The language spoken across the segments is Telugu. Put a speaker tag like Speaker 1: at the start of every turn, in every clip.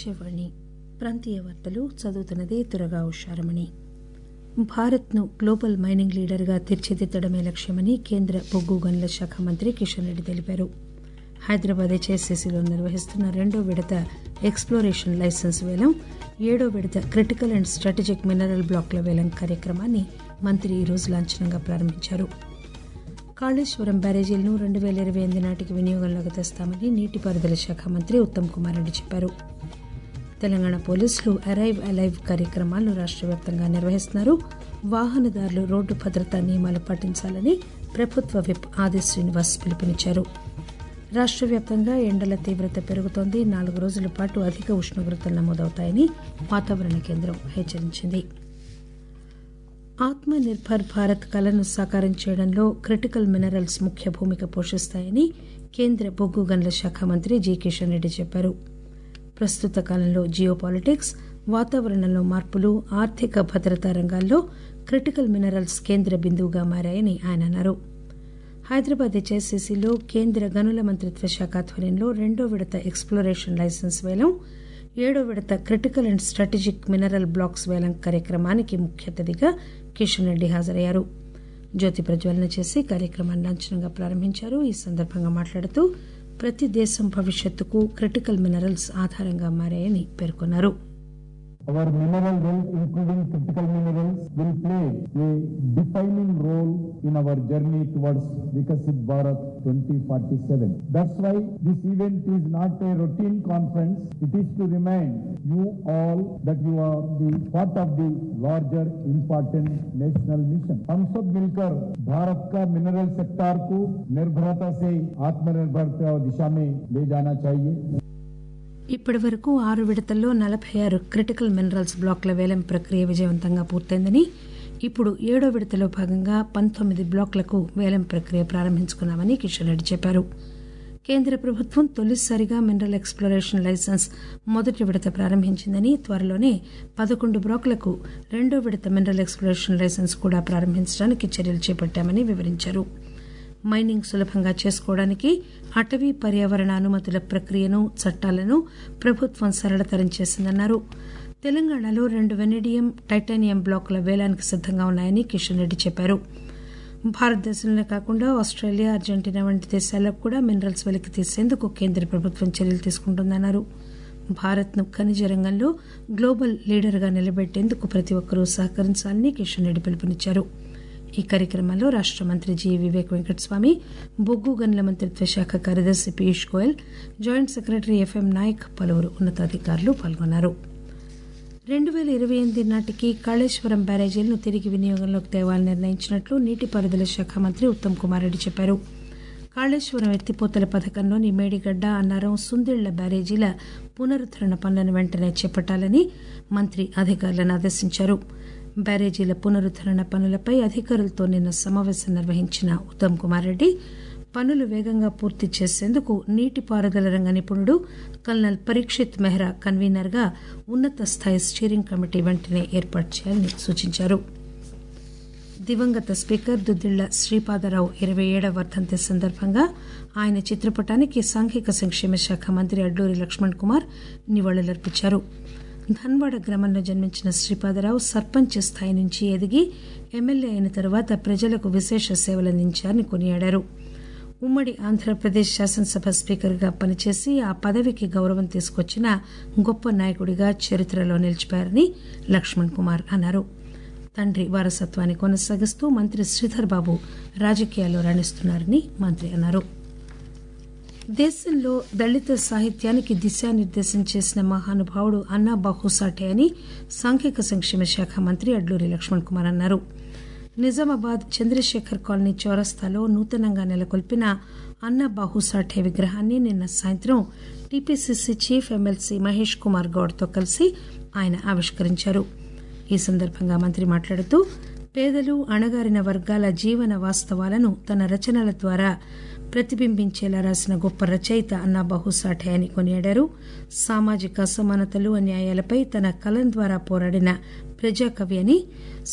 Speaker 1: ఆకాశవాణి ప్రాంతీయ వార్తలు చదువుతున్నది తురగా ఉషారమణి భారత్ను గ్లోబల్ మైనింగ్ లీడర్గా తీర్చిదిద్దడమే లక్ష్యమని కేంద్ర బొగ్గు గనుల శాఖ మంత్రి కిషన్ రెడ్డి తెలిపారు హైదరాబాద్ హెచ్ఎస్సీసీలో నిర్వహిస్తున్న రెండో విడత ఎక్స్ప్లోరేషన్ లైసెన్స్ వేలం ఏడో విడత క్రిటికల్ అండ్ స్ట్రాటజిక్ మినరల్ బ్లాక్ల వేలం కార్యక్రమాన్ని మంత్రి ఈరోజు లాంఛనంగా ప్రారంభించారు కాళేశ్వరం బ్యారేజీలను రెండు పేల ఇరవై ఎనిమిది నాటికి వినియోగంలోకి తెస్తామని నీటిపారుదల శాఖ మంత్రి ఉత్తమ్ కుమార్ రెడ్డి చెప్పారు తెలంగాణ పోలీసులు అరైవ్ అలైవ్ కార్యక్రమాలను రాష్ట్ర వ్యాప్తంగా నిర్వహిస్తున్నారు వాహనదారులు రోడ్డు భద్రతా నియమాలు పాటించాలని ప్రభుత్వ విప్ ఆది శ్రీనివాస్ పిలుపునిచ్చారు రాష్ట్ర వ్యాప్తంగా ఎండల తీవ్రత పెరుగుతోంది నాలుగు రోజుల పాటు అధిక ఉష్ణోగ్రతలు నమోదవుతాయని వాతావరణ కేంద్రం హెచ్చరించింది ఆత్మ నిర్భర్ భారత్ కలను సాకారం చేయడంలో క్రిటికల్ మినరల్స్ ముఖ్య భూమిక పోషిస్తాయని కేంద్ర బొగ్గు గనుల శాఖ మంత్రి జి కిషన్ రెడ్డి చెప్పారు ప్రస్తుత కాలంలో జియో పాలిటిక్స్ వాతావరణంలో మార్పులు ఆర్థిక భద్రతా రంగాల్లో క్రిటికల్ మినరల్స్ కేంద్ర బిందువుగా మారాయని ఆయన అన్నారు హైదరాబాద్ హెచ్ఐసిసిలో కేంద్ర గనుల మంత్రిత్వ శాఖ ఆధ్వర్యంలో రెండో విడత ఎక్స్ప్లోరేషన్ లైసెన్స్ వేలం ఏడో విడత critical and strategic mineral blocks వేలం కార్యక్రమానికి ముఖ్య అతిథిగా కిషన్ రెడ్డి హాజరయ్యారు జ్యోతి ప్రజ్వలన చేసి కార్యక్రమాన్ని లాంఛనంగా ప్రారంభించారు ఈ సందర్భంగా మాట్లాడుతూ ప్రతి దేశం భవిష్యత్తుకు క్రిటికల్ మినరల్స్ ఆధారంగా మారాయని పేర్కొన్నారు
Speaker 2: Our mineral wealth, including critical minerals, will play a defining role in our journey towards Vikasit Bharat 2047. That's why this event is not a routine conference. It is to remind you all that you are the part of the larger important national mission. हम सब मिलकर भारत का मिनरल सेक्टर को निर्भरता से आत्मनिर्भरता दिशा में ले जाना चाहिए
Speaker 1: ఇప్పటి వరకు ఆరు విడతల్లో నలభై ఆరు క్రిటికల్ మినరల్స్ బ్లాకుల వేలం ప్రక్రియ విజయవంతంగా పూర్తయిందని ఇప్పుడు ఏడో విడతలో భాగంగా పంతొమ్మిది బ్లాకులకు వేలం ప్రక్రియ ప్రారంభించుకున్నామని కిషన్ రెడ్డి చెప్పారు కేంద్ర ప్రభుత్వం తొలిసారిగా మినరల్ ఎక్స్ప్లోరేషన్ లైసెన్స్ మొదటి విడత ప్రారంభించిందని త్వరలోనే పదకొండు బ్లాకులకు రెండో విడత మినరల్ ఎక్స్ప్లోరేషన్ లైసెన్స్ కూడా ప్రారంభించడానికి చర్యలు చేపట్టామని వివరించారు మైనింగ్ సులభంగా చేసుకోవడానికి అటవీ పర్యావరణ అనుమతుల ప్రక్రియను చట్టాలను ప్రభుత్వం సరళతరం చేసిందన్నారు తెలంగాణలో రెండు వెనిడియం టైటానియం బ్లాకుల వేలానికి సిద్దంగా ఉన్నాయని కిషన్ రెడ్డి చెప్పారు భారతదేశంలో కాకుండా ఆస్ట్రేలియా అర్జెంటీనా వంటి దేశాలకు కూడా మినరల్స్ వెలికి తీసేందుకు కేంద్ర ప్రభుత్వం చర్యలు తీసుకుంటుందన్నారు భారత్ను ఖనిజ రంగంలో గ్లోబల్ లీడర్గా నిలబెట్టేందుకు ప్రతి ఒక్కరూ సహకరించాలని కిషన్ రెడ్డి పిలుపునిచ్చారు ఈ కార్యక్రమంలో రాష్ట మంత్రి జి వివేక్ వెంకటస్వామి బొగ్గు గనుల మంత్రిత్వ శాఖ కార్యదర్శి Piyush Goyal joint secretary F M Nayak పలువురు ఉన్నతాధికారులు పాల్గొన్నారు రెండు పేల ఇరవై ఎనిమిది నాటికి కాళేశ్వరం బ్యారేజీలను తిరిగి వినియోగంలోకి తేవాలని నిర్ణయించినట్లు నీటిపారుదల శాఖ మంత్రి ఉత్తమ్ కుమార్ రెడ్డి చెప్పారు కాళేశ్వరం ఎత్తిపోతల పథకంలోని మేడిగడ్డ అన్నారం సుందిళ్ల బ్యారేజీల పునరుద్దరణ పనులను వెంటనే చేపట్టాలని మంత్రి అధికారులను ఆదేశించారు బ్యారేజీల పునరుద్దరణ పనులపై అధికారులతో నిన్న సమావేశం నిర్వహించిన ఉత్తమ్ కుమార్ రెడ్డి పనులు వేగంగా పూర్తి చేసేందుకు నీటిపారుదల రంగ నిపుణుడు కల్నల్ పరీక్షిత్ మెహ్రా కన్వీనర్ గా ఉన్నత స్థాయి స్టీరింగ్ కమిటీ వెంటనే ఏర్పాటు చేయాలని సూచించారు దివంగత స్పీకర్ దుద్దిళ్ల శ్రీపాదరావు ఇరవై ఏడవ వర్ధంతి సందర్భంగా ఆయన చిత్రపటానికి సాంఘిక సంక్షేమ శాఖ మంత్రి అడ్లూరి లక్ష్మణ్ కుమార్ నివాళులర్పించారు ధన్వాడ గ్రామంలో జన్మించిన శ్రీపాదరావు సర్పంచ్ స్థాయి నుంచి ఎదిగి ఎమ్మెల్యే అయిన తర్వాత ప్రజలకు విశేష సేవలందించారని కొనియాడారు ఉమ్మడి ఆంధ్రప్రదేశ్ శాసనసభ స్పీకర్గా పనిచేసి ఆ పదవికి గౌరవం తీసుకొచ్చిన గొప్ప నాయకుడిగా చరిత్రలో నిలిచిపోయారని లక్ష్మణ్ కుమార్ అన్నారు తండ్రి వారసత్వాన్ని కొనసాగిస్తూ మంత్రి శ్రీధర్ బాబు రాజకీయాల్లో రాణిస్తున్నారని మంత్రి అన్నారు దేశంలో దళిత సాహిత్యానికి దిశానిర్దేశం చేసిన మహానుభావుడు అన్నా బాహుసాటే అని సాంఘిక సంక్షేమ శాఖ మంత్రి అడ్లూరి లక్ష్మణ్ కుమార్ అన్నారు నిజామాబాద్ చంద్రశేఖర్ కాలనీ చౌరస్తాలో నూతనంగా నెలకొల్పిన అన్న బాహుసాఠే విగ్రహాన్ని నిన్న సాయంత్రం T P C C chief M L C Mahesh Kumar గౌడ్తో కలిసి ఆయన ఆవిష్కరించారు ఈ సందర్భంగా మంత్రి మాట్లాడుతూ పేదలు అణగారిన వర్గాల జీవన వాస్తవాలను తన రచనల ద్వారా ప్రతిబింబించేలా రాసిన గొప్ప రచయిత అన్నా బహుసాఠే అని కొనియాడారు సామాజిక అసమానతలు అన్యాయాలపై తన కలం ద్వారా పోరాడిన ప్రజాకవి అని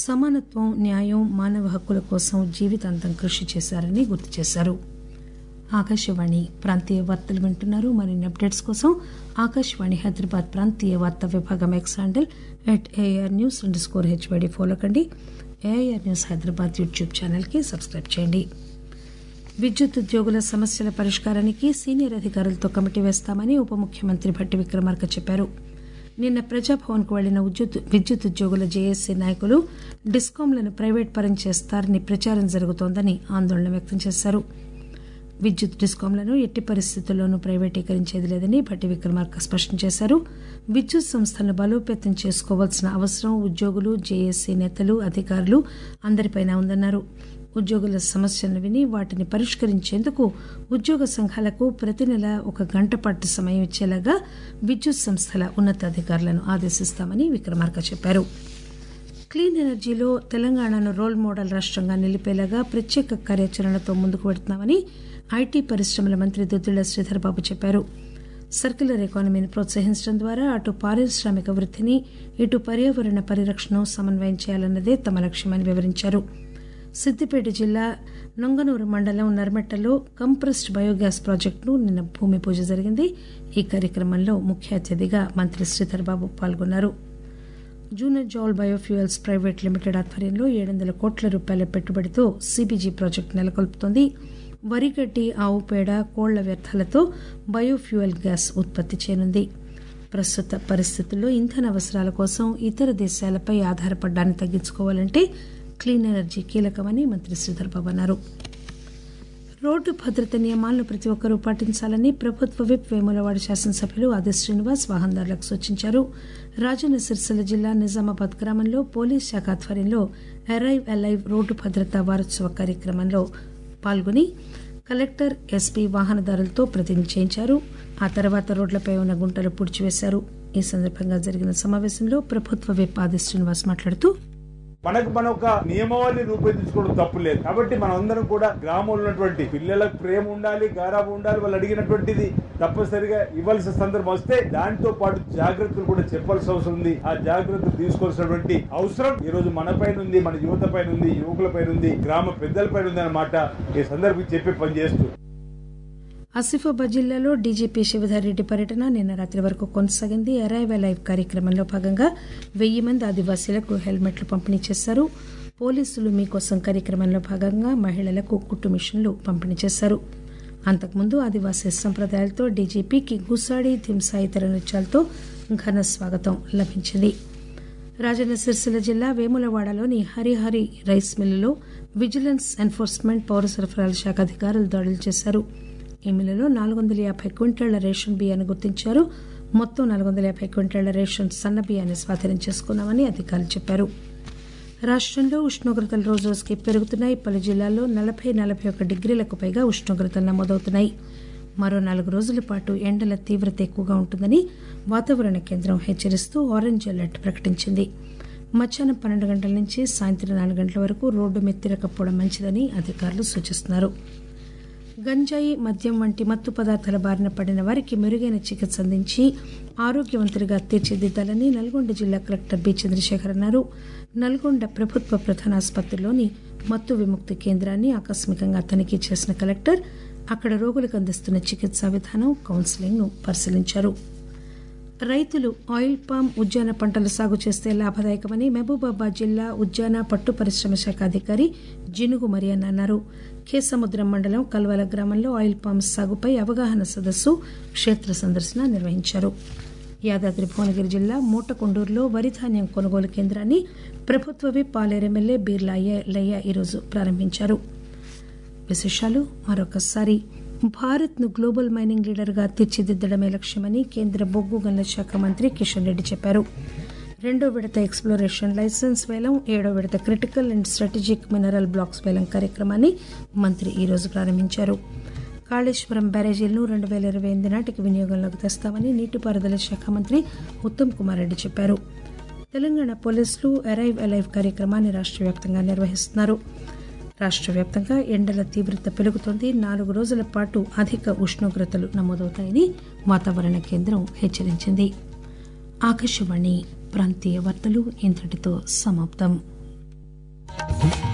Speaker 1: సమానత్వం న్యాయం మానవ హక్కుల కోసం జీవితాంతం కృషి చేశారని గుర్తు చేశారు ఆకాశవాణి ప్రాంతీయ వార్తలు వింటున్నారు మరిన్ని అప్డేట్స్ కోసం ఆకాశవాణి హైదరాబాద్ ప్రాంతీయ వార్తా విభాగం X handle at A R news underscore H Y D follow కండి ఏఆర్ న్యూస్ హైదరాబాద్ యూట్యూబ్ ఛానల్కి సబ్స్క్రైబ్ చేయండి విద్యుత్ ఉద్యోగుల సమస్యల పరిష్కారానికి సీనియర్ అధికారులతో కమిటీ వేస్తామని ఉప ముఖ్యమంత్రి భట్టి విక్రమార్క చెప్పారు నిన్న ప్రజాభవన్కు వెళ్లిన విద్యుత్ విద్యుత్ ఉద్యోగుల జేఏసీ నాయకులు డిస్కాంలను ప్రైవేట్ పరం చేస్తారని ప్రచారం జరుగుతోందని ఆందోళన వ్యక్తం చేశారు విద్యుత్ డిస్కాంలను ఎట్టి పరిస్థితుల్లోనూ ప్రైవేటీకరించేది లేదని భట్టి విక్రమార్క స్పష్టం చేశారు విద్యుత్ సంస్థలను బలోపేతం చేసుకోవాల్సిన అవసరం ఉద్యోగులు జేఏసీ నేతలు అధికారులు అందరిపైన ఉందన్నారు ఉద్యోగుల సమస్యలను విని వాటిని పరిష్కరించేందుకు ఉద్యోగ సంఘాలకు ప్రతి నెల ఒక గంట పాటు సమయం ఇచ్చేలాగా విద్యుత్ సంస్థల ఉన్నతాధికారులను ఆదేశిస్తామని విక్రమార్క చెప్పారు క్లీన్ ఎనర్జీలో తెలంగాణను రోల్ మోడల్ రాష్టంగా నిలిపేలాగా ప్రత్యేక కార్యాచరణతో ముందుకు పెడుతున్నామని ఐటీ పరిశ్రమల మంత్రి దుద్దిళ్ల శ్రీధర్ బాబు చెప్పారు సర్క్యులర్ ఎకానమీని ప్రోత్సహించడం ద్వారా అటు పారిశ్రామిక వృద్ధిని ఇటు పర్యావరణ పరిరక్షణను సమన్వయం చేయాలన్నదే తమ లక్ష్యమని వివరించారు సిద్దిపేట జిల్లా నొంగనూరు మండలం నర్మెట్టలో కంప్రెస్డ్ బయోగ్యాస్ ప్రాజెక్టును నిన్న భూమి పూజ జరిగింది ఈ కార్యక్రమంలో ముఖ్య అతిథిగా మంత్రి శ్రీధర్ బాబు పాల్గొన్నారు junior Joule biofuels private limited ఆధ్వర్యంలో ఏడు వందల కోట్ల రూపాయల పెట్టుబడితో సీబీజీ ప్రాజెక్టు నెలకొల్పుతోంది వరిగడ్డి ఆవు పేడ కోళ్ల వ్యర్థాలతో బయోఫ్యూయల్ గ్యాస్ ఉత్పత్తి చేయనుంది ప్రస్తుత పరిస్థితుల్లో ఇంధన అవసరాల కోసం ఇతర దేశాలపై ఆధారపడడాన్ని తగ్గించుకోవాలంటే క్లీన్ ఎనర్జీ కీలకమని మంత్రి శ్రీధర్ బాబు అన్నారు రోడ్డు భద్రత నియమాలను ప్రతి ఒక్కరూ పాటించాలని ప్రభుత్వ విప్ వేములవాడ శాసనసభ్యులు ఆది శ్రీనివాస్ వాహనదారులకు సూచించారు రాజన్న సిరిసిల్ల జిల్లా నిజామాబాద్ గ్రామంలో పోలీస్ శాఖ ఆధ్వర్యంలో అరైవ్ అలైవ్ రోడ్డు భద్రతా వారోత్సవ కార్యక్రమంలో పాల్గొని కలెక్టర్ ఎస్పీ వాహనదారులతో ప్రతిజ్ఞ చేయించారు ఆ తర్వాత రోడ్లపై ఉన్న గుంటలు పూడ్చివేశారు ఈ సందర్భంగా జరిగిన సమావేశంలో ప్రభుత్వ విప్ ఆది శ్రీనివాస్ మాట్లాడుతూ
Speaker 3: మనకు మన ఒక నియమావళి రూపొందించుకోవడం తప్పు లేదు కాబట్టి మనం అందరం కూడా గ్రామంలో ఉన్నటువంటి పిల్లలకు ప్రేమ ఉండాలి గారాబు ఉండాలి వాళ్ళు అడిగినటువంటిది తప్పనిసరిగా ఇవ్వాల్సిన సందర్భం వస్తే దాంతో పాటు జాగ్రత్తలు కూడా చెప్పాల్సిన అవసరం ఉంది ఆ జాగ్రత్తలు తీసుకోవాల్సినటువంటి అవసరం ఈ రోజు మన పైన ఉంది మన యువత పైన ఉంది యువకుల పైన ఉంది గ్రామ పెద్దల పైన ఉంది అన్నమాట ఈ సందర్భం చెప్పి పనిచేస్తూ
Speaker 1: ఆసిఫాబాద్ జిల్లాలో డీజీపీ శివధర్ రెడ్డి పర్యటన నిన్న రాత్రి వరకు కొనసాగింది అరైవ్ లైవ్ కార్యక్రమంలో భాగంగా వెయ్యి మంది ఆదివాసీలకు హెల్మెట్లు పంపిణీ చేశారు పోలీసులు మీకోసం కార్యక్రమంలో భాగంగా మహిళలకు కుట్టు మిషన్లు పంపిణీ చేశారు అంతకుముందు ఆదివాసీ సంప్రదాయాలతో డీజీపీకి గుసాడి థింసా ఇతర నృత్యాలతో ఘన స్వాగతం లభించింది రాజన్న సిరిసిల్ల జిల్లా వేములవాడలోని హరిహరి రైస్ మిల్లులో విజిలెన్స్ ఎన్ఫోర్స్మెంట్ పౌర సరఫరాల శాఖ అధికారులు దాడులు చేశారు ఈ మిల్లులో నాలుగు వందల యాభై క్వింటాళ్ల రేషన్ బియ్యాన్ని గుర్తించారు మొత్తం నాలుగు వందల యాభై క్వింటాళ్ల రేషన్ సన్న బియ్యాన్ని స్వాధీనం చేసుకున్నామని అధికారులు చెప్పారు రాష్టంలో ఉష్ణోగ్రతలు రోజు రోజుకి పెరుగుతున్నాయి పలు జిల్లాల్లో నలభై నలభై ఒక డిగ్రీలకు పైగా ఉష్ణోగ్రతలు నమోదవుతున్నాయి మరో నాలుగు రోజుల పాటు ఎండల తీవ్రత ఎక్కువగా ఉంటుందని వాతావరణ కేంద్రం హెచ్చరిస్తూ ఆరెంజ్ అలర్ట్ ప్రకటించింది మధ్యాహ్నం పన్నెండు గంటల నుంచి సాయంత్రం నాలుగు గంటల వరకు రోడ్డు మీద తిరగకపోవడం మంచిదని అధికారులు సూచిస్తున్నారు గంజాయి మద్యం వంటి మత్తు పదార్థాల బారిన పడిన వారికి మెరుగైన చికిత్స అందించి ఆరోగ్యవంతులుగా తీర్చిదిద్దాలని నల్గొండ జిల్లా కలెక్టర్ బి చంద్రశేఖర్ అన్నారు నల్గొండ ప్రభుత్వ ప్రధాన ఆసుపత్రిలోని మత్తు విముక్తి కేంద్రాన్ని ఆకస్మికంగా తనిఖీ చేసిన కలెక్టర్ అక్కడ రోగులకు అందిస్తున్న చికిత్సా విధానం కౌన్సిలింగ్ ను పరిశీలించారు రైతులు ఆయిల్ పామ్ ఉద్యాన పంటలు సాగు చేస్తే లాభదాయకమని మహబూబాబాద్ జిల్లా ఉద్యాన పట్టు పరిశ్రమ శాఖ అధికారి జినుగు మరియన్ అన్నారు కేసముద్రం మండలం కల్వల గ్రామంలో ఆయిల్ పామ్ సాగుపై అవగాహన సదస్సు క్షేత్ర సందర్శన నిర్వహించారు యాదాద్రి భువనగిరి జిల్లా మూటకొండూరులో వరి ధాన్యం కొనుగోలు కేంద్రాన్ని ప్రభుత్వ విప్ పాలేరు ఎమ్మెల్యే బీర్లా లయ్య ఈరోజు ప్రారంభించారు విశేషాలు మరొకసారి భారత్ ను గ్లోబల్ మైనింగ్ లీడర్ గా తీర్చిదిద్దడమే లక్ష్యమని కేంద్ర బొగ్గు గనుల శాఖ మంత్రి కిషన్ రెడ్డి చెప్పారు రెండో విడత ఎక్స్ప్లోరేషన్ లైసెన్స్ వేలం ఏడో విడత critical and strategic mineral blocks వేలం కార్యక్రమాన్ని మంత్రి ఈరోజు ప్రారంభించారు కాళేశ్వరం బ్యారేజీలను రెండు వేల ఇరవై ఎనిమిది నాటికి వినియోగంలోకి తెస్తామని నీటిపారుదల శాఖ మంత్రి ఉత్తమ్ కుమార్ రెడ్డి చెప్పారు తెలంగాణ పోలీసులు అరైవ్ అలైవ్ కార్యక్రమాన్ని రాష్ట్ర వ్యాప్తంగా నిర్వహిస్తున్నారు రాష్ట్ర వ్యాప్తంగా ఎండల తీవ్రత పెరుగుతోంది నాలుగు రోజుల పాటు అధిక ఉష్ణోగ్రతలు నమోదవుతాయని వాతావరణ కేంద్రం హెచ్చరించింది ఆకాశవాణి ప్రాంతీయ వార్తలు ఇంతటితో సమాప్తం